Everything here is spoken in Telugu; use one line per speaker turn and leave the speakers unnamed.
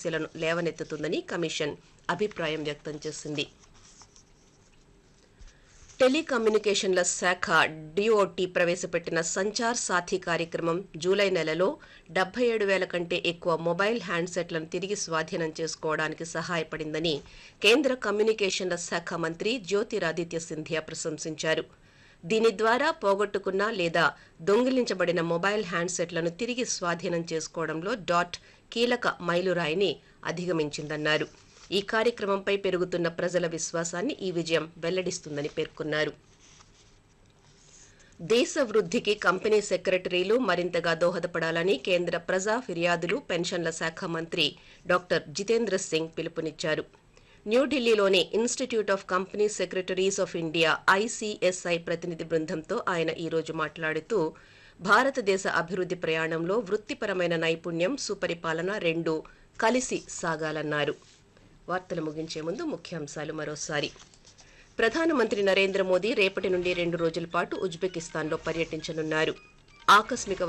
సమస్యలను లేవనెత్తుతుందని కమిషన్ అభిప్రాయం వ్యక్తం చేసింది టెలికమ్యూనికేషన్ల శాఖ డిఓటి ప్రవేశపెట్టిన సంచార్ సాథీ కార్యక్రమం జూలై నెలలో డెబ్బై ఏడు వేల కంటే ఎక్కువ మొబైల్ హ్యాండ్సెట్లను తిరిగి స్వాధీనం చేసుకోవడానికి సహాయపడిందని కేంద్ర కమ్యూనికేషన్ల శాఖ మంత్రి జ్యోతిరాదిత్య సింధియా ప్రశంసించారు దీని ద్వారా పోగొట్టుకున్న లేదా దొంగిలించబడిన మొబైల్ హ్యాండ్సెట్లను తిరిగి స్వాధీనం చేసుకోవడంలో డాట్ కీలక మైలురాయిని అధిగమించిందన్నారు ఈ కార్యక్రమంపై పెరుగుతున్న ప్రజల విశ్వాసాన్ని ఈ విజయం వెల్లడిస్తుందని పేర్కొన్నారు దేశ వృద్ధికి కంపెనీ సెక్రటరీలు మరింతగా దోహదపడాలని కేంద్ర ప్రజా ఫిర్యాదులు పెన్షన్ల శాఖ మంత్రి డాక్టర్ జితేంద్ర సింగ్ పిలుపునిచ్చారు న్యూఢిల్లీలోని institute of company secretaries of India ICSI ప్రతినిధి బృందంతో ఆయన ఈ రోజు మాట్లాడుతూ భారతదేశ అభివృద్ధి ప్రయాణంలో వృత్తిపరమైన నైపుణ్యం సుపరిపాలన రెండు కలిసి సాగాలన్నారు వార్తలు ముగించే ముందు ముఖ్యాంశాలు మరోసారి ప్రధానమంత్రి నరేంద్ర మోదీ రేపటి నుండి రెండు రోజుల పాటు ఉజ్బెకిస్తాన్లో పర్యటించనున్నారు ఆకస్మిక